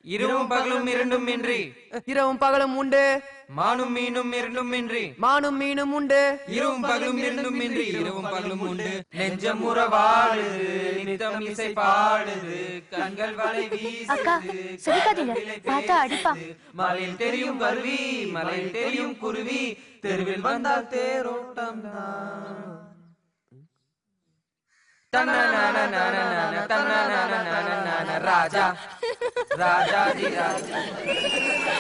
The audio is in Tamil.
இரவும் பகலும் இரண்டும் இன்றி இரவும் பகலும் உண்டு மானும் மீனும் இரண்டும் இன்றி மானும் மீனும் உண்டு இரவும் பகலும் இரண்டும் இன்றி இரவும் பகலும் உண்டு நெஞ்சம் உறவாடுது நித்தம் இசை பாடுது கண்கள் வலை அக்கா, வீசுது சிரிக்காதீங்க. பார்த்தா அடிப்பா. மலையில் தெரியும் கருவி மலையில் தெரியும் குருவி தெருவில் வந்தால் தேரோட்டம் தான் ராஜா ராஜாதி ராஜா